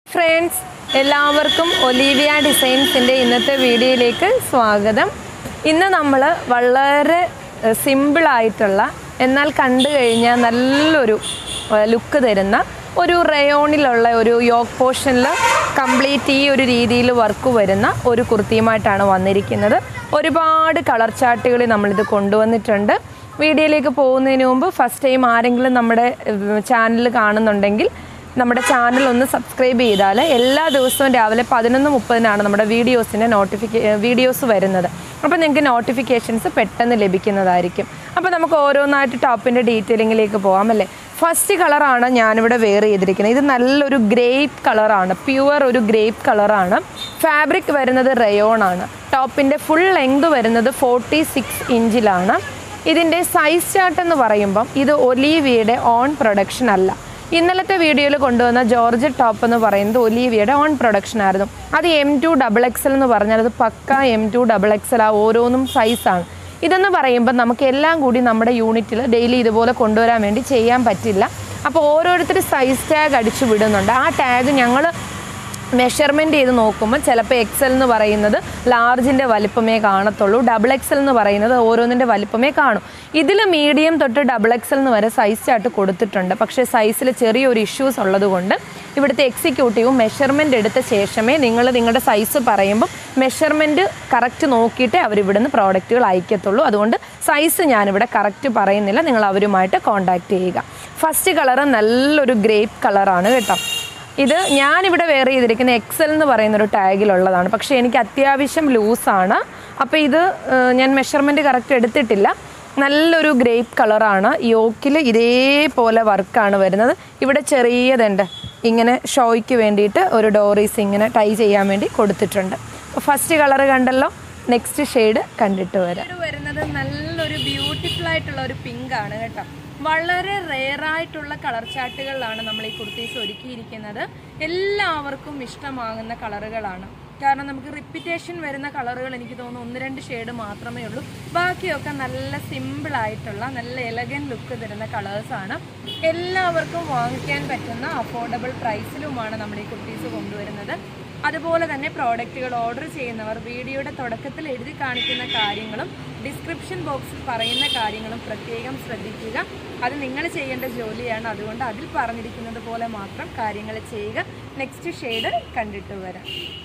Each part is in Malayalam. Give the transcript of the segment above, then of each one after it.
ഫ്രണ്ട്സ് എല്ലാവർക്കും ഒലീവിയ ഡിസൈൻസിൻ്റെ ഇന്നത്തെ വീഡിയോയിലേക്ക് സ്വാഗതം ഇന്ന് നമ്മൾ വളരെ സിമ്പിളായിട്ടുള്ള എന്നാൽ കണ്ടു കഴിഞ്ഞാൽ നല്ലൊരു ലുക്ക് തരുന്ന ഒരു റയോണിലുള്ള ഒരു യോക്ക് പോർഷനിൽ കംപ്ലീറ്റ് ഈ ഒരു രീതിയിൽ വർക്ക് വരുന്ന ഒരു കുർത്തിയുമായിട്ടാണ് വന്നിരിക്കുന്നത് ഒരുപാട് കളർ ചാർട്ടുകൾ നമ്മളിത് കൊണ്ടുവന്നിട്ടുണ്ട് വീഡിയോയിലേക്ക് പോകുന്നതിന് മുമ്പ് ഫസ്റ്റ് ടൈം ആരെങ്കിലും നമ്മുടെ ചാനൽ കാണുന്നുണ്ടെങ്കിൽ നമ്മുടെ ചാനൽ ഒന്ന് സബ്സ്ക്രൈബ് ചെയ്താൽ എല്ലാ ദിവസവും രാവിലെ പതിനൊന്ന് മുപ്പതിനാണ് നമ്മുടെ വീഡിയോസിൻ്റെ നോട്ടിഫിക്കേ വീഡിയോസ് വരുന്നത് അപ്പോൾ നിങ്ങൾക്ക് നോട്ടിഫിക്കേഷൻസ് പെട്ടെന്ന് ലഭിക്കുന്നതായിരിക്കും അപ്പോൾ നമുക്ക് ഓരോന്നായിട്ട് ടോപ്പിൻ്റെ ഡീറ്റെയിലിങ്ങിലേക്ക് പോകാം അല്ലേ ഫസ്റ്റ് കളറാണ് ഞാനിവിടെ വെയർ ചെയ്തിരിക്കുന്നത് ഇത് നല്ലൊരു ഗ്രേപ്പ് കളറാണ് പ്യുവർ ഒരു ഗ്രേപ്പ് കളറാണ് ഫാബ്രിക് വരുന്നത് റയോൺ ആണ് ടോപ്പിൻ്റെ ഫുൾ ലെങ്ത് വരുന്നത് ഫോർട്ടി സിക്സ് ഇഞ്ചിലാണ് ഇതിൻ്റെ സൈസ് ചാർട്ട് എന്ന് പറയുമ്പം ഇത് ഒലീവിയുടെ ഓൺ പ്രൊഡക്ഷൻ അല്ല ഇന്നലത്തെ വീഡിയോയിൽ കൊണ്ടുവന്ന ജോർജ് ടോപ്പ് എന്ന് പറയുന്നത് ഒലീവിയുടെ ഓൺ പ്രൊഡക്ഷൻ ആയിരുന്നു അത് എം ടു ഡബിൾ എക്സൽ എന്ന് പറഞ്ഞാൽ അത് പക്ക എം ടു ഡബിൾ എക്സൽ ആ ഓരോന്നും സൈസാണ് ഇതെന്ന് പറയുമ്പോൾ നമുക്ക് എല്ലാം കൂടി നമ്മുടെ യൂണിറ്റിൽ ഡെയിലി ഇതുപോലെ കൊണ്ടുവരാൻ വേണ്ടി ചെയ്യാൻ പറ്റില്ല അപ്പോൾ ഓരോരുത്തർ സൈസ് ടാഗ് അടിച്ചു വിടുന്നുണ്ട് ആ ടാഗ് ഞങ്ങൾ മെഷർമെൻറ്റ് ചെയ്ത് നോക്കുമ്പോൾ ചിലപ്പോൾ എക്സൽ എന്ന് പറയുന്നത് ലാർജിൻ്റെ വലിപ്പമേ കാണത്തുള്ളൂ ഡബിൾ എക്സൽ എന്ന് പറയുന്നത് ഓരോന്നിൻ്റെ വലിപ്പമേ കാണും ഇതിൽ മീഡിയം തൊട്ട് ഡബിൾ എക്സൽ എന്ന് വരെ സൈസ് ചാർട്ട് കൊടുത്തിട്ടുണ്ട് പക്ഷേ സൈസിൽ ചെറിയൊരു ഇഷ്യൂസ് ഉള്ളതുകൊണ്ട് ഇവിടുത്തെ എക്സിക്യൂട്ടീവും മെഷർമെൻ്റ് എടുത്ത ശേഷമേ നിങ്ങൾ നിങ്ങളുടെ സൈസ് പറയുമ്പോൾ മെഷർമെൻറ്റ് കറക്റ്റ് നോക്കിയിട്ടേ അവർ ഇവിടുന്ന് പ്രോഡക്റ്റുകൾ അയക്കത്തുള്ളൂ അതുകൊണ്ട് സൈസ് ഞാനിവിടെ കറക്റ്റ് പറയുന്നില്ല നിങ്ങൾ അവരുമായിട്ട് കോൺടാക്റ്റ് ചെയ്യുക ഫസ്റ്റ് കളറ് നല്ലൊരു ഗ്രേപ്പ് കളറാണ് കേട്ടോ ഇത് ഞാനിവിടെ വെയർ ചെയ്തിരിക്കുന്ന എക്സൽ എന്ന് പറയുന്ന ഒരു ടാഗിലുള്ളതാണ് പക്ഷേ എനിക്ക് അത്യാവശ്യം ലൂസാണ് അപ്പോൾ ഇത് ഏഹ്, ഞാൻ മെഷർമെൻറ്റ് കറക്റ്റ് എടുത്തിട്ടില്ല നല്ലൊരു ഗ്രേപ്പ് കളറാണ് യോക്കിൽ ഇതേപോലെ വർക്കാണ് വരുന്നത് ഇവിടെ ചെറിയതുണ്ട് ഇങ്ങനെ ഷോയ്ക്ക് വേണ്ടിയിട്ട് ഒരു ഡോറീസ് ഇങ്ങനെ ടൈ ചെയ്യാൻ വേണ്ടി കൊടുത്തിട്ടുണ്ട് അപ്പോൾ ഫസ്റ്റ് കളർ കണ്ടല്ലോ നെക്സ്റ്റ് ഷെയ്ഡ് കണ്ടിട്ട് വരാം വരുന്നത് നല്ലൊരു ബ്യൂട്ടിഫുൾ ആയിട്ടുള്ള ഒരു പിങ്ക് ആണ് കേട്ടോ വളരെ റെയർ ആയിട്ടുള്ള കളർ ചാർട്ടുകളിലാണ് നമ്മൾ ഈ കുർത്തീസ് ഒരുക്കിയിരിക്കുന്നത് എല്ലാവർക്കും ഇഷ്ടമാകുന്ന കളറുകളാണ് കാരണം നമുക്ക് റിപ്പീറ്റേഷൻ വരുന്ന കളറുകൾ എനിക്ക് തോന്നുന്നു ഒന്ന് രണ്ട് ഷെയ്ഡ് മാത്രമേ ഉള്ളൂ ബാക്കിയൊക്കെ നല്ല സിമ്പിൾ ആയിട്ടുള്ള നല്ല എലഗൻ ലുക്ക് തരുന്ന കളേഴ്സാണ് എല്ലാവർക്കും വാങ്ങിക്കാൻ പറ്റുന്ന അഫോർഡബിൾ പ്രൈസിലുമാണ് നമ്മൾ ഈ കുർത്തീസ് കൊണ്ടുവരുന്നത് അതുപോലെ തന്നെ പ്രോഡക്റ്റുകൾ ഓർഡർ ചെയ്യുന്നവർ വീഡിയോയുടെ തുടക്കത്തിൽ എഴുതി കാണിക്കുന്ന കാര്യങ്ങളും ഡിസ്ക്രിപ്ഷൻ ബോക്സിൽ പറയുന്ന കാര്യങ്ങളും പ്രത്യേകം ശ്രദ്ധിക്കുക അത് നിങ്ങൾ ചെയ്യേണ്ട ജോലിയാണ് അതുകൊണ്ട് അതിൽ പറഞ്ഞിരിക്കുന്നത് പോലെ മാത്രം കാര്യങ്ങൾ ചെയ്യുക നെക്സ്റ്റ് ഷെയ്ഡ് കണ്ടിട്ട് വരാം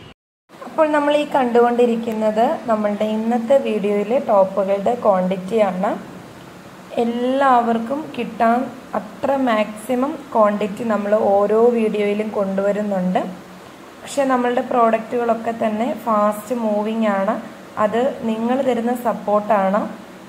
അപ്പോൾ നമ്മൾ ഈ കണ്ടുകൊണ്ടിരിക്കുന്നത് നമ്മളുടെ ഇന്നത്തെ വീഡിയോയിലെ ടോപ്പുകളുടെ ക്വാണ്ടിറ്റിയാണ് എല്ലാവർക്കും കിട്ടാൻ അത്ര മാക്സിമം ക്വാണ്ടിറ്റി നമ്മൾ ഓരോ വീഡിയോയിലും കൊണ്ടുവരുന്നുണ്ട് പക്ഷെ നമ്മളുടെ പ്രോഡക്റ്റുകളൊക്കെ തന്നെ ഫാസ്റ്റ് മൂവിങ് ആണ് അത് നിങ്ങൾ തരുന്ന സപ്പോർട്ടാണ്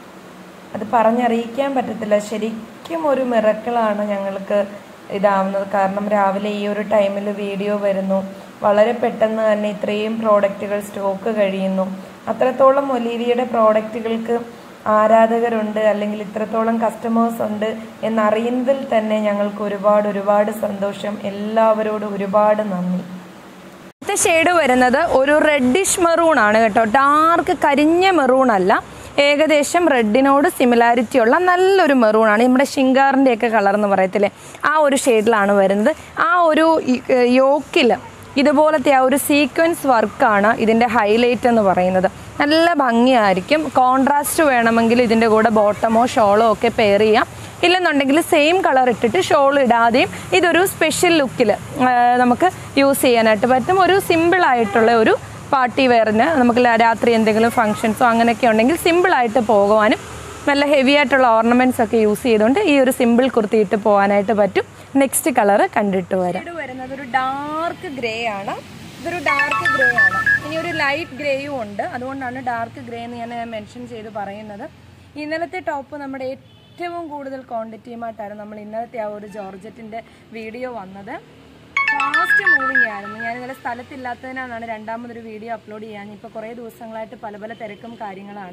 അത് പറഞ്ഞറിയിക്കാൻ പറ്റത്തില്ല ശരിക്കും ഒരു മിറക്കിളാണ് ഞങ്ങൾക്ക് ഇതാവുന്നത് കാരണം രാവിലെ ഈ ഒരു ടൈമിൽ വീഡിയോ വരുന്നു വളരെ പെട്ടെന്ന് തന്നെ ഇത്രയും പ്രോഡക്റ്റുകൾ സ്റ്റോക്ക് കഴിയുന്നു അത്രത്തോളം ഒലീവിയുടെ പ്രോഡക്റ്റുകൾക്ക് ആരാധകരുണ്ട് അല്ലെങ്കിൽ ഇത്രത്തോളം കസ്റ്റമേഴ്സ് ഉണ്ട് എന്നറിയുന്നതിൽ തന്നെ ഞങ്ങൾക്ക് ഒരുപാട് ഒരുപാട് സന്തോഷം എല്ലാവരോടും ഒരുപാട് നന്ദി അടുത്ത ഷെയ്ഡ് വരുന്നത് ഒരു റെഡിഷ് മെറൂൺ ആണ് കേട്ടോ ഡാർക്ക് കരിഞ്ഞ മെറൂൺ അല്ല ഏകദേശം റെഡിനോട് സിമിലാരിറ്റി ഉള്ള നല്ലൊരു മെറൂൺ ആണ് നമ്മുടെ ഷിങ്കാറിൻ്റെ ഒക്കെ കളർ എന്ന് പറയത്തില്ലേ ആ ഒരു ഷെയ്ഡിലാണ് വരുന്നത് ആ ഒരു യോക്കിൽ ഇതുപോലത്തെ ആ ഒരു സീക്വൻസ് വർക്കാണ് ഇതിൻ്റെ ഹൈലൈറ്റ് എന്ന് പറയുന്നത് നല്ല ഭംഗിയായിരിക്കും കോൺട്രാസ്റ്റ് വേണമെങ്കിൽ ഇതിൻ്റെ കൂടെ ബോട്ടമോ ഷോളോ ഒക്കെ പെയർ ചെയ്യാം ഇല്ലെന്നുണ്ടെങ്കിൽ സെയിം കളർ ഇട്ടിട്ട് ഷോൾ ഇടാതെയും ഇതൊരു സ്പെഷ്യൽ ലുക്കിൽ നമുക്ക് യൂസ് ചെയ്യാനായിട്ട് പറ്റും ഒരു സിമ്പിൾ ആയിട്ടുള്ള ഒരു പാർട്ടി വെയറിന് നമുക്ക് ല- രാത്രി എന്തെങ്കിലും ഫങ്ഷൻസോ അങ്ങനെയൊക്കെ ഉണ്ടെങ്കിൽ സിമ്പിളായിട്ട് പോകുവാനും നല്ല ഹെവി ആയിട്ടുള്ള ഓർണമെന്റ്സ് ഒക്കെ യൂസ് ചെയ്തുകൊണ്ട് ഈ ഒരു സിമ്പിൾ കുർത്തി ഇട്ട് പോകാനായിട്ട് പറ്റും നെക്സ്റ്റ് കളർ കണ്ടിട്ട് വരാം വരുന്നത് ഒരു ഡാർക്ക് ഗ്രേ ആണ് ഇതൊരു ഡാർക്ക് ഗ്രേ ആണ് ഇനി ഒരു ലൈറ്റ് ഗ്രേയും ഉണ്ട് അതുകൊണ്ടാണ് ഡാർക്ക് ഗ്രേ എന്ന് ഞാൻ മെൻഷൻ ചെയ്ത് പറയുന്നത് ഇന്നലത്തെ ടോപ്പ് നമ്മുടെ ഏറ്റവും കൂടുതൽ ക്വാണ്ടിറ്റിയുമായിട്ടായിരുന്നു നമ്മൾ ഇന്നലത്തെ ആ ഒരു ജോർജറ്റിന്റെ വീഡിയോ വന്നത് ഫാസ്റ്റ് മൂവിങ് ആയിരുന്നു ഞാൻ ഇന്നലെ സ്ഥലത്തില്ലാത്തതിനാണ് രണ്ടാമതൊരു വീഡിയോ അപ്ലോഡ് ചെയ്യാൻ ഇപ്പോൾ കുറേ ദിവസങ്ങളായിട്ട് പല പല തിരക്കും കാര്യങ്ങളാണ്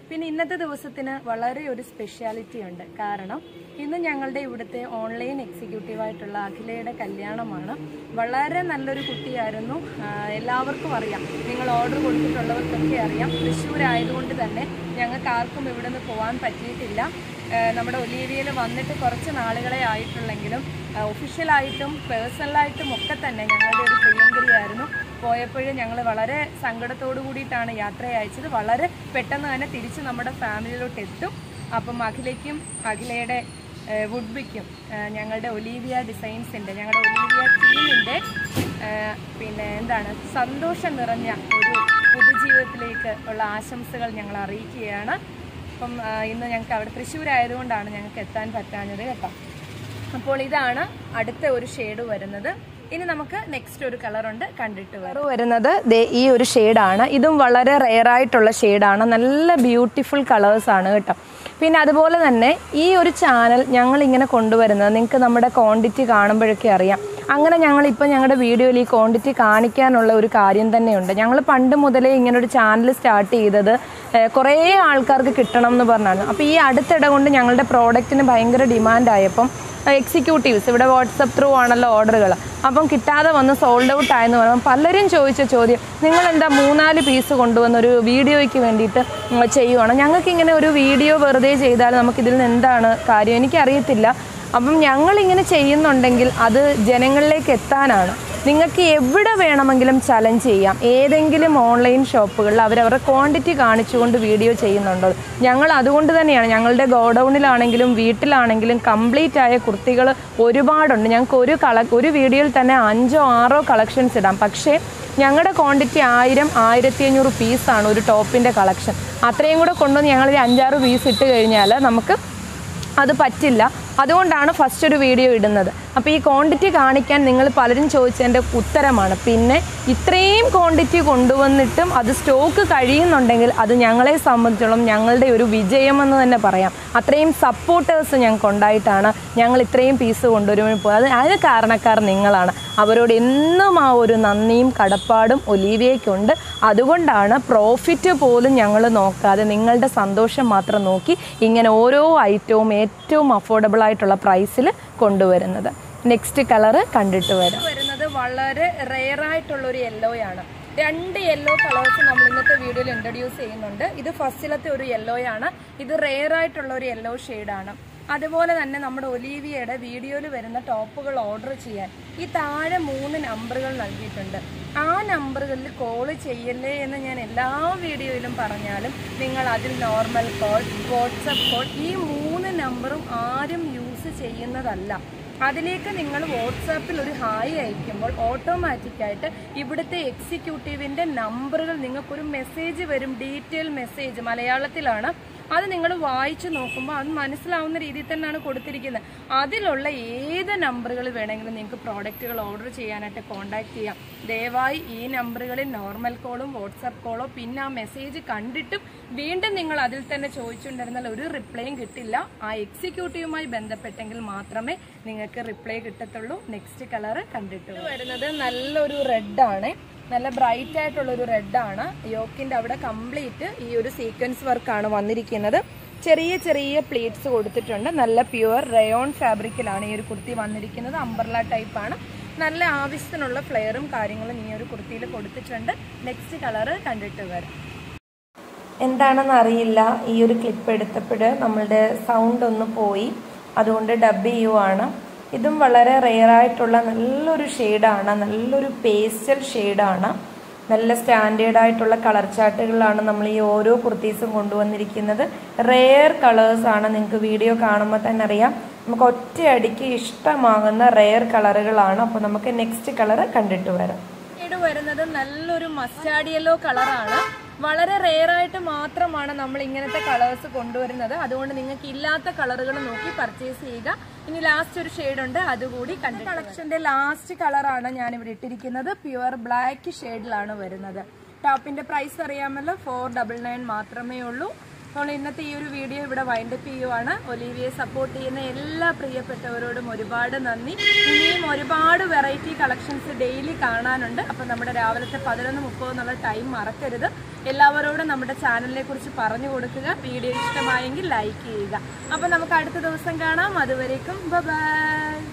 പിന്നെ ഇന്നത്തെ ദിവസത്തിന് വളരെ ഒരു സ്പെഷ്യാലിറ്റി ഉണ്ട് കാരണം ഇന്ന് ഞങ്ങളുടെ ഇവിടുത്തെ ഓൺലൈൻ എക്സിക്യൂട്ടീവായിട്ടുള്ള അഖിലയുടെ കല്യാണമാണ് വളരെ നല്ലൊരു കുട്ടിയായിരുന്നു ആ, എല്ലാവർക്കും അറിയാം നിങ്ങൾ ഓർഡർ കൊടുത്തിട്ടുള്ളവർക്കൊക്കെ അറിയാം തൃശ്ശൂരായതുകൊണ്ട് തന്നെ ഞങ്ങൾക്ക് ആർക്കും ഇവിടെ നിന്ന് പോകാൻ പറ്റിയിട്ടില്ല ആ, നമ്മുടെ ഒലീവിയയിൽ വന്നിട്ട് കുറച്ച് നാളുകളെ ആയിട്ടുള്ളെങ്കിലും ഒഫീഷ്യലായിട്ടും പേഴ്സണലായിട്ടും ഒക്കെ തന്നെ ഞങ്ങളുടെ ഒരു പ്രിയങ്കരിയായിരുന്നു പോയപ്പോഴും ഞങ്ങൾ വളരെ സങ്കടത്തോടു കൂടിയിട്ടാണ് യാത്ര അയച്ചത് വളരെ പെട്ടെന്ന് തന്നെ തിരിച്ച് നമ്മുടെ ഫാമിലിയിലോട്ട് എത്തും അപ്പം അഖിലയ്ക്കും അഖിലയുടെ ഏഹ്, വുഡ്ബിക്കും ഏഹ്, ഞങ്ങളുടെ ഒലീവിയ ഡിസൈൻസിൻ്റെ ഞങ്ങളുടെ ഒലീവിയ ടീമിൻ്റെ ഏഹ്, പിന്നെ എന്താണ് സന്തോഷം നിറഞ്ഞ ഒരു പുതുജീവിതത്തിലേക്ക് ഉള്ള ആശംസകൾ ഞങ്ങൾ അറിയിക്കുകയാണ് അപ്പം ആ, ഇന്ന് ഞങ്ങൾക്ക് അവിടെ തൃശ്ശൂരായതുകൊണ്ടാണ് ഞങ്ങൾക്ക് എത്താൻ പറ്റാഞ്ഞത് കേട്ടോ അപ്പോൾ ഇതാണ് അടുത്ത ഒരു ഷെയ്ഡ് വരുന്നത് ഇനി നമുക്ക് നെക്സ്റ്റ് ഒരു കളർ ഉണ്ട് കണ്ടിട്ട് വരും വരുന്നത് ദേ ഈ ഒരു ഷെയ്ഡാണ് ഇതും വളരെ റെയർ ആയിട്ടുള്ള ഷെയ്ഡാണ് നല്ല ബ്യൂട്ടിഫുൾ കളേഴ്സ് ആണ് കേട്ടോ പിന്നെ അതുപോലെ തന്നെ ഈ ഒരു ചാനൽ ഞങ്ങൾ ഇങ്ങനെ കൊണ്ടുവരുന്നത് നിങ്ങൾക്ക് നമ്മുടെ ക്വാണ്ടിറ്റി കാണുമ്പോഴൊക്കെ അറിയാം അങ്ങനെ ഞങ്ങൾ ഇപ്പോൾ ഞങ്ങളുടെ വീഡിയോയിൽ ഈ ക്വാണ്ടിറ്റി കാണിക്കാനുള്ള ഒരു കാര്യം തന്നെയുണ്ട് ഞങ്ങൾ പണ്ട് മുതലേ ഇങ്ങനെ ഒരു ചാനൽ സ്റ്റാർട്ട് ചെയ്തത് ഏഹ്, കുറേ ആൾക്കാർക്ക് കിട്ടണം എന്ന് പറഞ്ഞാണ് അപ്പോൾ ഈ അടുത്തിടെ കൊണ്ട് ഞങ്ങളുടെ പ്രോഡക്റ്റിന് ഭയങ്കര ഡിമാൻഡായപ്പം എക്സിക്യൂട്ടീവ്സ് ഇവിടെ വാട്സപ്പ് ത്രൂ ആണല്ലോ ഓർഡറുകൾ അപ്പം കിട്ടാതെ വന്ന് സോൾഡ് ഔട്ട് ആയെന്ന് പറയുമ്പോൾ പലരും ചോദിച്ച ചോദ്യം നിങ്ങൾ എന്താ മൂന്നാല് പീസ് കൊണ്ടുവന്ന് ഒരു വീഡിയോയ്ക്ക് വേണ്ടിയിട്ട് ഉം, ചെയ്യുവാണ് ഞങ്ങൾക്ക് ഇങ്ങനെ ഒരു വീഡിയോ വെറുതെ ചെയ്താൽ നമുക്കിതിൽ നിന്ന് എന്താണ് കാര്യം എനിക്കറിയത്തില്ല അപ്പം ഞങ്ങളിങ്ങനെ ചെയ്യുന്നുണ്ടെങ്കിൽ അത് ജനങ്ങളിലേക്ക് എത്താനാണ് നിങ്ങൾക്ക് എവിടെ വേണമെങ്കിലും ചലഞ്ച് ചെയ്യാം ഏതെങ്കിലും ഓൺലൈൻ ഷോപ്പുകളിൽ അവരവരുടെ ക്വാണ്ടിറ്റി കാണിച്ചുകൊണ്ട് വീഡിയോ ചെയ്യുന്നുണ്ടോ ഞങ്ങൾ അതുകൊണ്ട് തന്നെയാണ് ഞങ്ങളുടെ ഗോഡൗണിലാണെങ്കിലും വീട്ടിലാണെങ്കിലും കംപ്ലീറ്റ് ആയ കുർത്തികൾ ഒരുപാടുണ്ട് ഞങ്ങൾക്ക് ഒരു കള ഒരു വീഡിയോയിൽ തന്നെ അഞ്ചോ ആറോ കളക്ഷൻസ് ഇടാം പക്ഷേ ഞങ്ങളുടെ ക്വാണ്ടിറ്റി ആയിരം ആയിരത്തി അഞ്ഞൂറ് പീസാണ് ഒരു ടോപ്പിൻ്റെ കളക്ഷൻ അത്രയും കൂടെ കൊണ്ടുവന്ന് ഞങ്ങളൊരു അഞ്ചാറ് പീസ് ഇട്ട് കഴിഞ്ഞാൽ നമുക്ക് അത് പറ്റില്ല അതുകൊണ്ടാണ് ഫസ്റ്റ് ഒരു വീഡിയോ ഇടുന്നത് അപ്പോൾ ഈ ക്വാണ്ടിറ്റി കാണിക്കാൻ നിങ്ങൾ പലരും ചോദിച്ചതിൻ്റെ ഉത്തരമാണ് പിന്നെ ഇത്രയും ക്വാണ്ടിറ്റി കൊണ്ടുവന്നിട്ടും അത് സ്റ്റോക്ക് കഴിയുന്നുണ്ടെങ്കിൽ അത് ഞങ്ങളെ സംബന്ധിച്ചോളം ഞങ്ങളുടെ ഒരു വിജയമെന്ന് തന്നെ പറയാം അത്രയും സപ്പോർട്ടേഴ്സ് ഞങ്ങൾക്ക് ഉണ്ടായിട്ടാണ് ഞങ്ങൾ ഇത്രയും പീസ് കൊണ്ടുവരുമ്പോൾ പോയത് അത് അതിന് കാരണക്കാർ നിങ്ങളാണ് അവരോട് എന്നും ആ ഒരു നന്ദിയും കടപ്പാടും ഒലീവിയയ്ക്കുണ്ട് അതുകൊണ്ടാണ് പ്രോഫിറ്റ് പോലും ഞങ്ങൾ നോക്കാതെ നിങ്ങളുടെ സന്തോഷം മാത്രം നോക്കി ഇങ്ങനെ ഓരോ ഐറ്റവും ഏറ്റവും അഫോർഡബിൾ ആയിട്ടുള്ള പ്രൈസിൽ കൊണ്ടുവരുന്നത് നെക്സ്റ്റ് കളറ് കണ്ടിട്ട് വരാം വരുന്നത് വളരെ റെയർ ആയിട്ടുള്ള ഒരു യെല്ലോയാണ് രണ്ട് യെല്ലോ കളേഴ്സ് നമ്മൾ ഇന്നത്തെ വീഡിയോയിൽ ഇൻട്രൊഡ്യൂസ് ചെയ്യുന്നുണ്ട് ഇത് ഫസ്റ്റിലത്തെ ഒരു യെല്ലോയാണ് ഇത് റെയർ ആയിട്ടുള്ള ഒരു യെല്ലോ ഷെയ്ഡാണ് അതുപോലെ തന്നെ നമ്മുടെ ഒലീവിയയുടെ വീഡിയോയിൽ വരുന്ന ടോപ്പുകൾ ഓർഡർ ചെയ്യാൻ ഈ താഴെ മൂന്ന് നമ്പറുകൾ നൽകിയിട്ടുണ്ട് ആ നമ്പറുകളിൽ കോൾ ചെയ്യല്ലേ എന്ന് ഞാൻ എല്ലാ വീഡിയോയിലും പറഞ്ഞാലും നിങ്ങൾ അതിൽ നോർമൽ കോൾ വാട്സപ്പ് കോൾ ഈ മൂന്ന് നമ്പറും ആരും യൂസ് ചെയ്യുന്നതല്ല അതിലേക്ക് നിങ്ങൾ വാട്സാപ്പിൽ ഒരു ഹായ് അയക്കുമ്പോൾ ഓട്ടോമാറ്റിക്കായിട്ട് ഇവിടുത്തെ എക്സിക്യൂട്ടീവിന്റെ നമ്പറുകൾ നിങ്ങൾക്കൊരു മെസ്സേജ് വരും ഡീറ്റെയിൽ മെസ്സേജ് മലയാളത്തിലാണ് അത് നിങ്ങൾ വായിച്ചു നോക്കുമ്പോൾ അത് മനസ്സിലാവുന്ന രീതിയിൽ തന്നെയാണ് കൊടുത്തിരിക്കുന്നത് അതിലുള്ള ഏത് നമ്പറുകൾ വേണമെങ്കിലും നിങ്ങൾക്ക് പ്രോഡക്റ്റുകൾ ഓർഡർ ചെയ്യാനായിട്ട് കോൺടാക്ട് ചെയ്യാം ദയവായി ഈ നമ്പറുകളിൽ നോർമൽ കോളും വാട്സാപ്പ് കോളോ പിന്നെ ആ മെസ്സേജ് കണ്ടിട്ടും വീണ്ടും നിങ്ങൾ അതിൽ തന്നെ ചോദിച്ചുകൊണ്ടിരുന്നാൽ ഒരു റിപ്ലൈയും കിട്ടില്ല ആ എക്സിക്യൂട്ടീവുമായി ബന്ധപ്പെട്ടെങ്കിൽ മാത്രമേ നിങ്ങൾക്ക് റിപ്ലൈ കിട്ടത്തുള്ളൂ നെക്സ്റ്റ് കളർ കണ്ടിട്ട് വരും. ഇത് വരുന്നത് നല്ലൊരു റെഡ് ആണ് നല്ല ബ്രൈറ്റ് ആയിട്ടുള്ള ഒരു റെഡ് ആണ് യോക്കിന്റെ അവിടെ കംപ്ലീറ്റ് ഈ ഒരു സീക്വൻസ് വർക്കാണ് വന്നിരിക്കുന്നത് ചെറിയ ചെറിയ പ്ലീറ്റ്സ് കൊടുത്തിട്ടുണ്ട് നല്ല പ്യുവർ റയോൺ ഫാബ്രിക്കിലാണ് ഈ ഒരു കുർത്തി വന്നിരിക്കുന്നത് അംബർല ടൈപ്പ് ആണ് നല്ല ആവശ്യത്തിനുള്ള ഫ്ലെയറും കാര്യങ്ങളും ഈ ഒരു കുർത്തിയിൽ കൊടുത്തിട്ടുണ്ട് നെക്സ്റ്റ് കളർ കണ്ടിട്ട് വരാം എന്താണെന്ന് അറിയില്ല ഈ ഒരു ക്ലിപ്പ് എടുത്തപ്പോൾ നമ്മളുടെ സൗണ്ട് ഒന്ന് പോയി അതുകൊണ്ട് ഡബ് ചെയ്യുവാണ് ഇതും വളരെ റെയർ ആയിട്ടുള്ള നല്ലൊരു ഷെയ്ഡാണ് നല്ലൊരു പേസ്റ്റൽ ഷെയ്ഡാണ് നല്ല സ്റ്റാൻഡേർഡ് ആയിട്ടുള്ള കളർ ചാർട്ടുകളിലാണ് നമ്മൾ ഈ ഓരോ കുർത്തീസും കൊണ്ടുവന്നിരിക്കുന്നത് റെയർ കളേഴ്സ് ആണ് നിങ്ങൾക്ക് വീഡിയോ കാണുമ്പോൾ തന്നെ അറിയാം നമുക്ക് ഒറ്റയടിക്ക് ഇഷ്ടമാകുന്ന റെയർ കളറുകളാണ് അപ്പോൾ നമുക്ക് നെക്സ്റ്റ് കളർ കണ്ടിട്ട് വരാം ഷെയ്ഡ് വരുന്നത് നല്ലൊരു മസ്റ്റാർഡ് യെല്ലോ കളറാണ് വളരെ റെയർ ആയിട്ട് മാത്രമാണ് നമ്മൾ ഇങ്ങനത്തെ കളേഴ്സ് കൊണ്ടുവരുന്നത് അതുകൊണ്ട് നിങ്ങൾക്ക് ഇല്ലാത്ത കളറുകൾ നോക്കി പർച്ചേസ് ചെയ്യുക ഇനി ലാസ്റ്റ് ഒരു ഷെയ്ഡ് ഉണ്ട് അതുകൂടി കണ്ടു കളക്ഷന്റെ ലാസ്റ്റ് കളറാണ് ഞാൻ ഇവിടെ ഇട്ടിരിക്കുന്നത് പ്യുവർ ബ്ലാക്ക് ഷെയ്ഡിലാണ് വരുന്നത് ടോപ്പിന്റെ പ്രൈസ് അറിയാമല്ലോ ഫോർ ഡബിൾ നയൻ മാത്രമേ ഉള്ളൂ അപ്പോൾ ഇന്നത്തെ ഈ ഒരു വീഡിയോ ഇവിടെ വൈൻഡപ്പ് ചെയ്യുവാണ് ഒലീവിയെ സപ്പോർട്ട് ചെയ്യുന്ന എല്ലാ പ്രിയപ്പെട്ടവരോടും ഒരുപാട് നന്ദി ഇനിയും ഒരുപാട് വെറൈറ്റി കളക്ഷൻസ് ഡെയിലി കാണാനുണ്ട് അപ്പോൾ നമ്മുടെ രാവിലത്തെ പതിനൊന്ന് മുപ്പത് എന്നുള്ള ടൈം മറക്കരുത് എല്ലാവരോടും നമ്മുടെ ചാനലിനെ കുറിച്ച് പറഞ്ഞു കൊടുക്കുക വീഡിയോ ഇഷ്ടമായെങ്കിൽ ലൈക്ക് ചെയ്യുക അപ്പം നമുക്ക് അടുത്ത ദിവസം കാണാം അതുവരേക്കും ബൈ